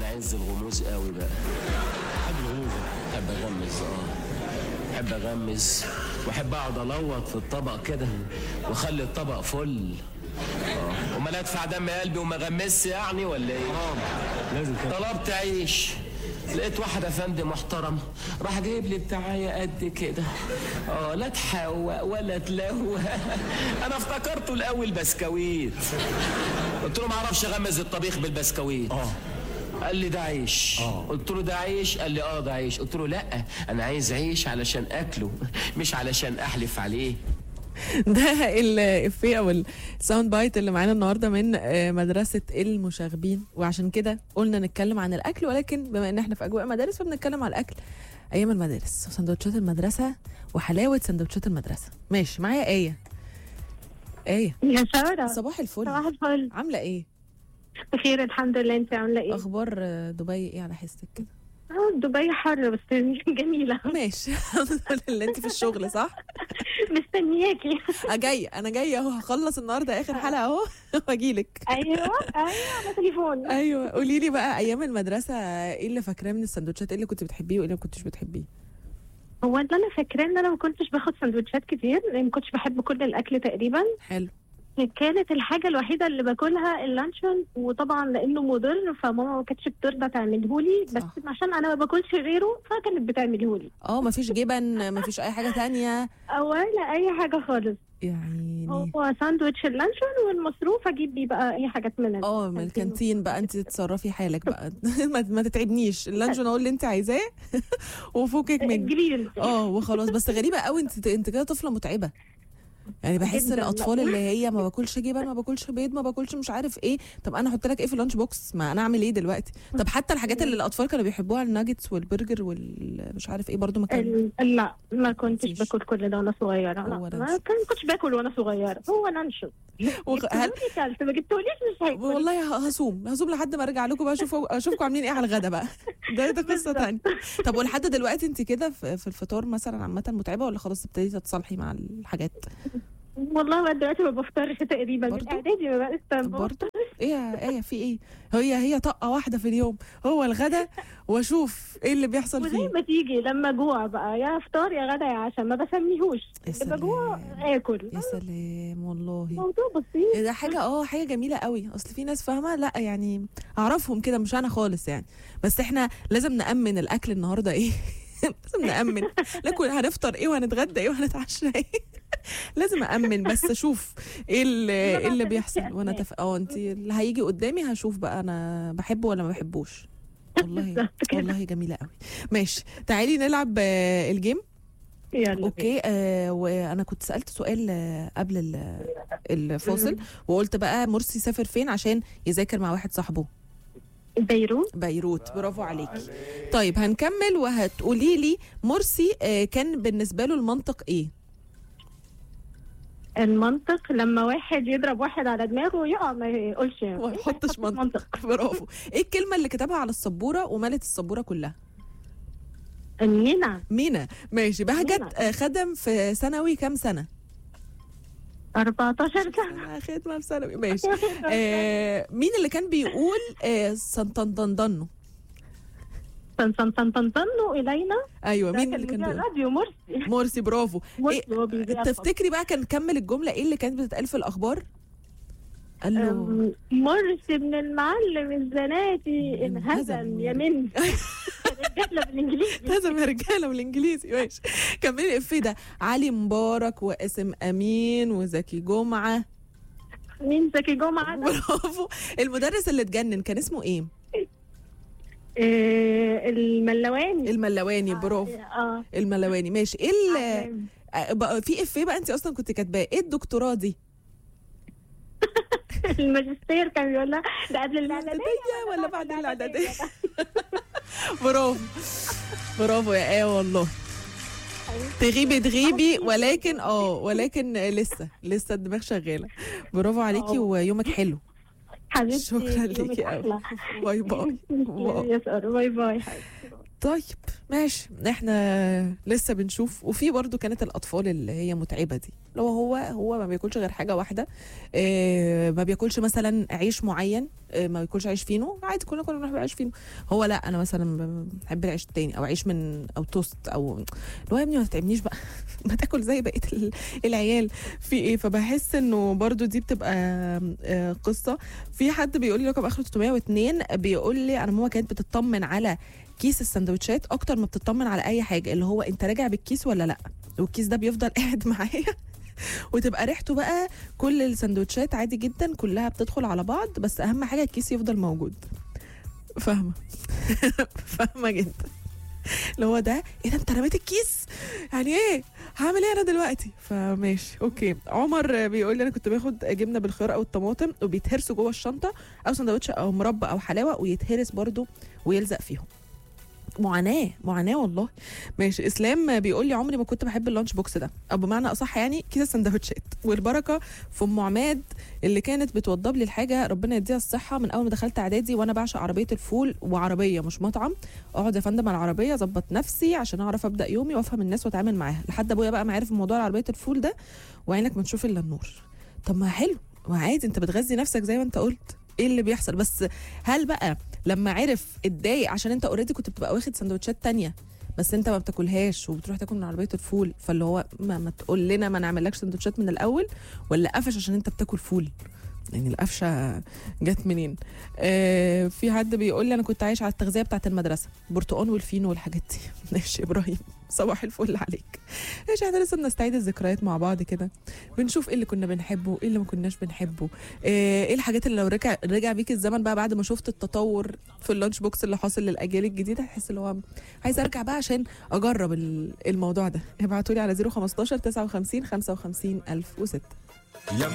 انا عايز الغموز قوي بقى حد الغموز احب اغمز اه احب اغمز واحب اقعد الوط في الطبق كده واخلي الطبق فل اه امال ادفع دم قلبي وما اغمسش يعني ولا ايه لازم كده طلبت عيش لقيت واحد افندي محترم راح جايب لي بتاعية قد كده اه لا تحوق ولا تلوق انا افتكرته الاول بسكويت قلت له ما اعرفش اغمز الطبيخ بالبسكويت اه قال لي ده عيش آه. قلت له ده عيش قال لي اه ده عيش قلت له لا انا عايز عيش علشان اكله مش علشان احلف عليه ده الافيه او الساوند بايت اللي معانا النهارده من آه، مدرسه المشاغبين وعشان كده قلنا نتكلم عن الاكل ولكن بما ان احنا في اجواء مدارس فبنتكلم على الاكل ايام المدارس وسندوتشات المدرسه وحلاوه سندوتشات المدرسه ماشي معايا ايه ايه يا سارة صباح الفل صباح الفل عامله ايه بخير الحمد لله انت عاملة ايه؟ اخبار آه، دبي ايه على حسك كده اه دبي حر بس جميلة ماشي الحمد لله انت في الشغل صح مستنياكي أه جايه انا جايه اهو هخلص النهارده اخر حلقه اهو واجيلك ايوه ايوه على تليفون ايوه قولي لي بقى ايام المدرسه ايه اللي فاكراه من السندوتشات ايه اللي كنت بتحبيه وايه اللي ما كنتش بتحبيه هو اللي انا فاكراه ان انا ما كنتش باخد سندوتشات كتير لان ما كنتش بحب كل الاكل تقريبا حلو كانت الحاجة الوحيدة اللي باكلها اللانشون وطبعا لانه مضر فماما ما كانتش بترضى تعملهولي بس صح. عشان انا ما باكلش غيره فكانت بتعملهولي اه مفيش جبن مفيش اي حاجه تانية ولا اي حاجة خالص يعني هو ساندوتش اللانشون والمصروف اجيب بيه بقى اي حاجات من اه من الكانتين بقى انت تتصرفي حالك بقى ما, ما تتعبنيش اللانشون اقول اللي انت عايزاه وفكك مني جريل اه وخلاص بس غريبه قوي انت انت كده طفله متعبه يعني بحس جداً. الاطفال اللي هي ما باكلش جبن ما باكلش بيض ما باكلش مش عارف ايه طب انا احط لك ايه في اللانش بوكس ما انا اعمل ايه دلوقتي طب حتى الحاجات اللي الاطفال كانوا بيحبوها الناجتس والبرجر والمش عارف ايه برضو ما كان ال- لا ما كنتش مفيش. باكل كل ده وانا صغيره لا هو ما لانشون. كان كنتش باكل وانا صغيره هو لانشون وخ- هل جبتولي كلت ما جبتوليش مش هاكل والله ه- هصوم هصوم لحد ما ارجع لكم بقى اشوف اشوفكم عاملين ايه على الغدا بقى ده ده قصه بالظبط. تانية طب ولحد دلوقتي انت كده في في الفطار مثلا عامه متعبه ولا خلاص ابتديتي تتصالحي مع الحاجات والله بقى دلوقتي ما بفطرش تقريبا برضو؟ من اعدادي ما بقى لسه ما برضه ايه يا ايه في ايه هي هي طقه واحده في اليوم هو الغدا واشوف ايه اللي بيحصل وزي فيه ما تيجي لما جوع بقى يا فطار يا غدا يا عشاء ما بسميهوش يا لما جوع سلام اكل يا سلام والله موضوع بسيط ده حاجه اه حاجه جميله قوي اصل في ناس فاهمه لا يعني اعرفهم كده مش انا خالص يعني بس احنا لازم نامن الاكل النهارده ايه لازم نامن ناكل هنفطر ايه وهنتغدى ايه وهنتعشى ايه لازم امن بس اشوف ايه اللي, إيه اللي بيحصل وانا تف... اه انت اللي هيجي قدامي هشوف بقى انا بحبه ولا ما بحبوش والله بالظبط كده. والله جميله قوي ماشي تعالي نلعب آه، الجيم يلا اوكي آه وانا كنت سالت سؤال آه قبل ال- الفاصل وقلت بقى مرسي سافر فين عشان يذاكر مع واحد صاحبه بيروت بيروت برافو عليكي طيب هنكمل وهتقولي لي مرسي آه كان بالنسبه له المنطق ايه المنطق لما واحد يضرب واحد على دماغه يقع ما يقولش ما يحطش منطق برافو ايه الكلمه اللي كتبها على السبوره وملت السبوره كلها مينا مينا ماشي بهجت مينا. آه خدم في ثانوي كام سنه 14 سنه انا خدمه في ثانوي ماشي آه مين اللي كان بيقول آه سنتندندنو طن طن طن طن طنوا الينا ايوه ده مين كان اللي كان مذيع بيقول راديو مرسي مرسي برافو مرسي إيه هو بيذيع تفتكري بقى كان كمل الجمله ايه اللي كانت بتتقال في الاخبار قال له أم، مرسي من المعلم الزناتي انهزم انهزم يمين رجاله بالانجليزي لازم يا رجاله بالانجليزي ماشي كملي الافيه ده علي مبارك واسم امين وزكي جمعه مين زكي جمعه ده؟ برافو المدرس اللي اتجنن كان اسمه ايه آه، الملواني الملواني برافو اه الملواني ماشي ايه ال- عارف. آه، بقى في افيه بقى انت اصلا كنت كاتباه ايه الدكتوراه دي الماجستير كان بيقول لها ده قبل الاعداديه الاعداديه ولا بعد الاعداديه برافو برافو يا ايه والله تغيبي تغيبي ولكن اه ولكن لسه لسه الدماغ شغاله برافو عليكي آه. ويومك حلو حبيبتي شكرا يومك ليكي قوي أحلى. باي باي باي. يا سارة باي باي حبيبتي طيب ماشي احنا لسه بنشوف وفي برضو كانت الاطفال اللي هي متعبه دي لو هو هو ما بياكلش غير حاجه واحده اه ما بياكلش مثلا عيش معين اه ما بياكلش عيش فينو عادي كلنا كنا بنحب عيش فينو هو لا انا مثلا بحب العيش التاني او عيش من او توست او اللي هو يا ابني ما تتعبنيش بقى ما تاكل زي بقيه ال- العيال في ايه فبحس انه برضو دي بتبقى اه قصه في حد بيقول لي رقم اخره 302 بيقول لي انا ماما كانت بتطمن على كيس السندوتشات اكتر ما بتطمن على اي حاجه اللي هو انت راجع بالكيس ولا لا والكيس ده بيفضل قاعد معايا وتبقى ريحته بقى كل السندوتشات عادي جدا كلها بتدخل على بعض بس اهم حاجه الكيس يفضل موجود فاهمه فاهمه جدا اللي هو ده ايه ده انت رميت الكيس يعني ايه هعمل ايه انا دلوقتي فماشي اوكي عمر بيقول لي انا كنت باخد جبنه بالخيار او الطماطم وبيتهرسوا جوه الشنطه او سندوتش او مربى او حلاوه ويتهرس برضو ويلزق فيهم معاناه معاناه والله ماشي اسلام بيقول لي عمري ما كنت بحب اللانش بوكس ده او بمعنى اصح يعني كيس السندوتشات والبركه في ام عماد اللي كانت بتوضب لي الحاجه ربنا يديها الصحه من اول ما دخلت اعدادي وانا بعشق عربيه الفول وعربيه مش مطعم اقعد يا فندم على العربيه اظبط نفسي عشان اعرف ابدا يومي وافهم الناس واتعامل معاها لحد ابويا بقى ما عرف موضوع عربيه الفول ده وعينك ما تشوف الا النور طب ما حلو وعادي انت بتغذي نفسك زي ما انت قلت ايه اللي بيحصل بس هل بقى لما عرف اتضايق عشان انت اوريدي كنت بتبقى واخد سندوتشات تانية بس انت ما بتاكلهاش وبتروح تاكل من عربيه الفول فاللي هو ما, ما تقول لنا ما نعملكش سندوتشات من الاول ولا قفش عشان انت بتاكل فول يعني القفشه جت منين آه في حد بيقول لي انا كنت عايش على التغذيه بتاعت المدرسه برتقان والفينو والحاجات دي ماشي يا ابراهيم صباح الفل عليك ماشي احنا لسه بنستعيد الذكريات مع بعض كده بنشوف ايه اللي كنا بنحبه ايه اللي ما كناش بنحبه آه، ايه الحاجات اللي لو رجع رجع بيك الزمن بقى بعد ما شفت التطور في اللانش بوكس اللي حاصل للاجيال الجديده تحس اللي هو عايز ارجع بقى عشان اجرب ال- الموضوع ده ابعتوا لي على 015 59 55 1006